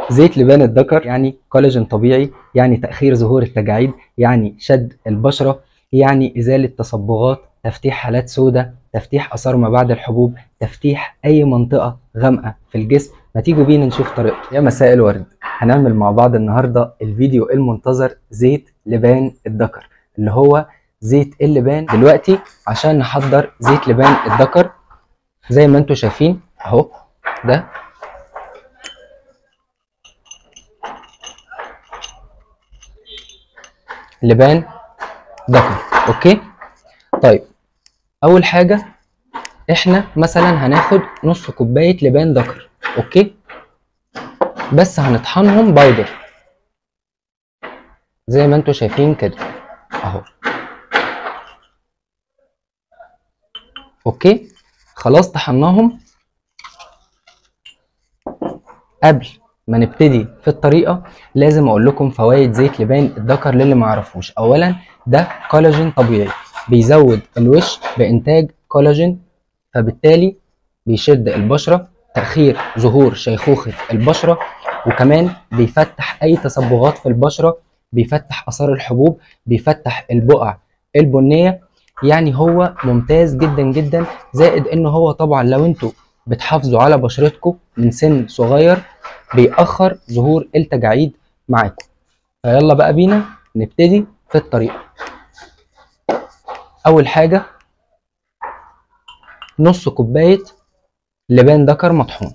زيت لبان الذكر يعني كولاجين طبيعي يعني تأخير ظهور التجاعيد يعني شد البشرة يعني إزالة تصبغات تفتيح حالات سوداء تفتيح آثار ما بعد الحبوب تفتيح أي منطقة غامقة في الجسم ما تيجوا بينا نشوف طريقته يا مساء الورد هنعمل مع بعض النهاردة الفيديو المنتظر زيت لبان الذكر اللي هو زيت اللبان دلوقتي عشان نحضر زيت لبان الذكر زي ما انتم شايفين اهو ده لبان ذكر اوكي طيب اول حاجه احنا مثلا هناخد نص كوبايه لبان ذكر اوكي بس هنطحنهم باودر زي ما انتم شايفين كده اهو اوكي خلاص طحناهم قبل ما نبتدي في الطريقه لازم اقول لكم فوائد زيت لبان الذكر للي ما يعرفوش اولا ده كولاجين طبيعي بيزود الوش بانتاج كولاجين فبالتالي بيشد البشره تاخير ظهور شيخوخه البشره وكمان بيفتح اي تصبغات في البشره بيفتح اثار الحبوب بيفتح البقع البنيه يعني هو ممتاز جدا جدا زائد ان هو طبعا لو انتوا بتحافظوا على بشرتكم من سن صغير بيأخر ظهور التجاعيد معاكم فيلا بقى بينا نبتدي في الطريقة أول حاجة نص كوباية لبان ذكر مطحون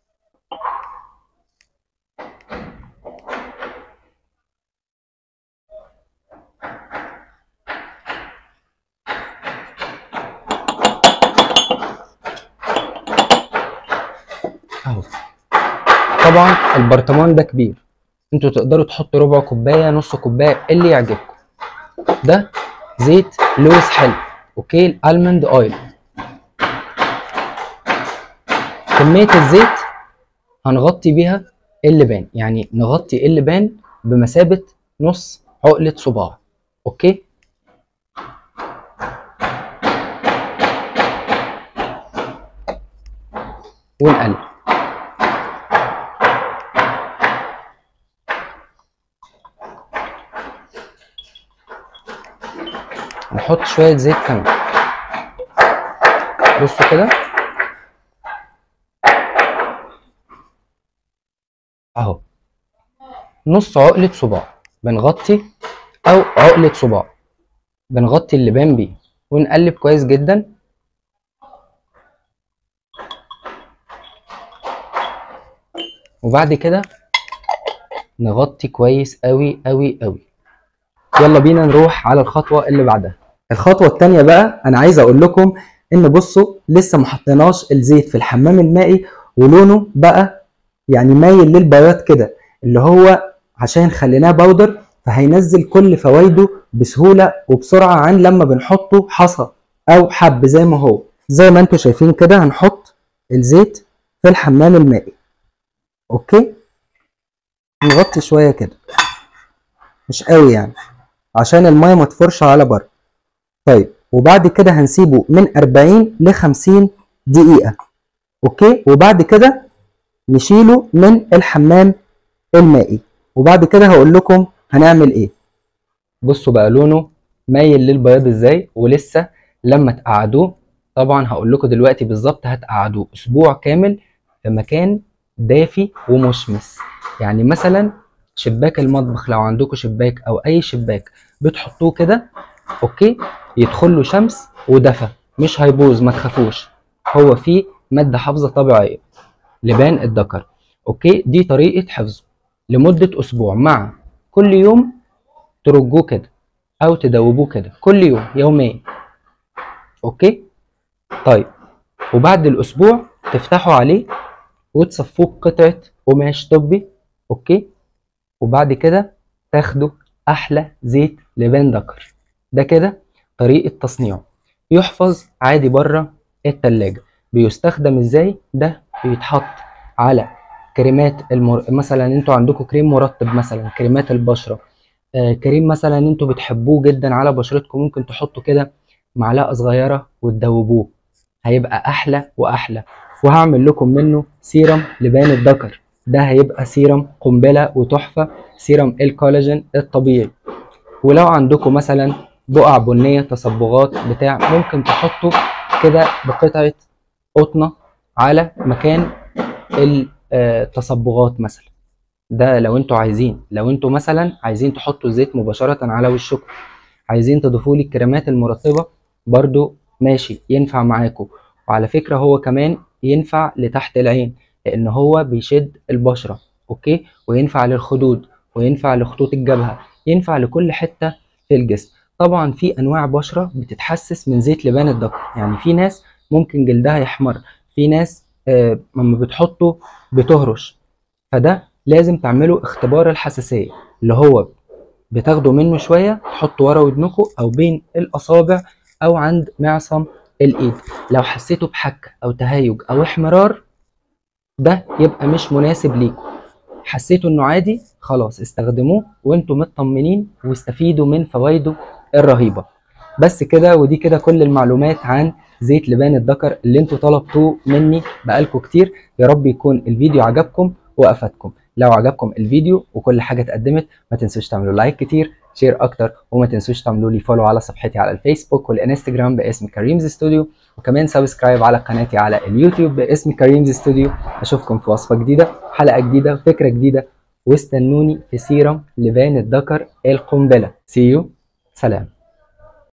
اهو طبعا البرطمان ده كبير انتوا تقدروا تحطوا ربع كوبايه نص كوبايه اللي يعجبكم ده زيت لويس حلو اوكي الالمند اويل كميه الزيت هنغطي بيها اللبان يعني نغطي اللبان بمثابه نص عقله صباع اوكي ونقلب نحط شوية زيت كمان بصوا كده اهو نص عقلة صباع بنغطي او عقلة صباع بنغطي اللبان بيه ونقلب كويس جدا وبعد كده نغطي كويس قوي قوي قوي يلا بينا نروح على الخطوه اللي بعدها الخطوه الثانيه بقى انا عايز اقول لكم ان بصوا لسه ما حطيناش الزيت في الحمام المائي ولونه بقى يعني مايل للبياض كده اللي هو عشان خليناه باودر فهينزل كل فوائده بسهوله وبسرعه عن لما بنحطه حصى او حب زي ما هو زي ما انتم شايفين كده هنحط الزيت في الحمام المائي اوكي نغطي شويه كده مش قوي يعني عشان الميه ما تفرش على بره طيب وبعد كده هنسيبه من 40 ل 50 دقيقه اوكي وبعد كده نشيله من الحمام المائي وبعد كده هقول لكم هنعمل ايه بصوا بقى لونه مايل للبياض ازاي ولسه لما تقعدوه طبعا هقول لكم دلوقتي بالظبط هتقعدوه اسبوع كامل في مكان دافي ومشمس يعني مثلا شباك المطبخ لو عندكم شباك او اي شباك بتحطوه كده اوكي يدخل له شمس ودفى مش هيبوظ ما تخافوش هو فيه ماده حافظه طبيعيه لبان الذكر اوكي دي طريقه حفظه لمده اسبوع مع كل يوم ترجوه كده او تدوبوه كده كل يوم يوميا اوكي طيب وبعد الاسبوع تفتحوا عليه وتصفوه بقطعه قماش طبي اوكي وبعد كده تاخدوا احلى زيت لبان ذكر ده كده طريقه تصنيعه يحفظ عادي بره التلاجة بيستخدم ازاي ده بيتحط على كريمات المر... مثلا انتوا عندكم كريم مرطب مثلا كريمات البشره آه كريم مثلا انتوا بتحبوه جدا على بشرتكم ممكن تحطوا كده معلقه صغيره وتدوبوه هيبقى احلى واحلى وهعمل لكم منه سيرم لبان الذكر ده هيبقى سيرم قنبله وتحفه سيرم الكولاجين الطبيعي ولو عندكم مثلا بقع بنيه تصبغات بتاع ممكن تحطوا كده بقطعه قطنه على مكان التصبغات مثلا ده لو انتوا عايزين لو انتوا مثلا عايزين تحطوا الزيت مباشره على وشكم عايزين تضيفوا لي الكريمات المرطبه برضو ماشي ينفع معاكم وعلى فكره هو كمان ينفع لتحت العين لان هو بيشد البشره اوكي وينفع للخدود وينفع لخطوط الجبهه ينفع لكل حته في الجسم طبعا في انواع بشره بتتحسس من زيت لبان الذكر يعني في ناس ممكن جلدها يحمر في ناس آه لما بتحطه بتهرش فده لازم تعملوا اختبار الحساسيه اللي هو بتاخدوا منه شويه تحطوا ورا ودنكم او بين الاصابع او عند معصم الايد لو حسيتوا بحكه او تهيج او احمرار ده يبقى مش مناسب ليكم حسيتوا انه عادي خلاص استخدموه وانتم مطمنين واستفيدوا من فوائده الرهيبه بس كده ودي كده كل المعلومات عن زيت لبان الذكر اللي انتوا طلبتوه مني بقالكم كتير يا رب يكون الفيديو عجبكم وافادكم لو عجبكم الفيديو وكل حاجه اتقدمت ما تنسوش تعملوا لايك كتير شير اكتر وما تنسوش تعملوا لي فولو على صفحتي على الفيسبوك والانستجرام باسم كريمز ستوديو وكمان سبسكرايب على قناتي على اليوتيوب باسم كريمز ستوديو اشوفكم في وصفه جديده حلقه جديده فكره جديده واستنوني في سيرم لبان الذكر القنبله سيو سلام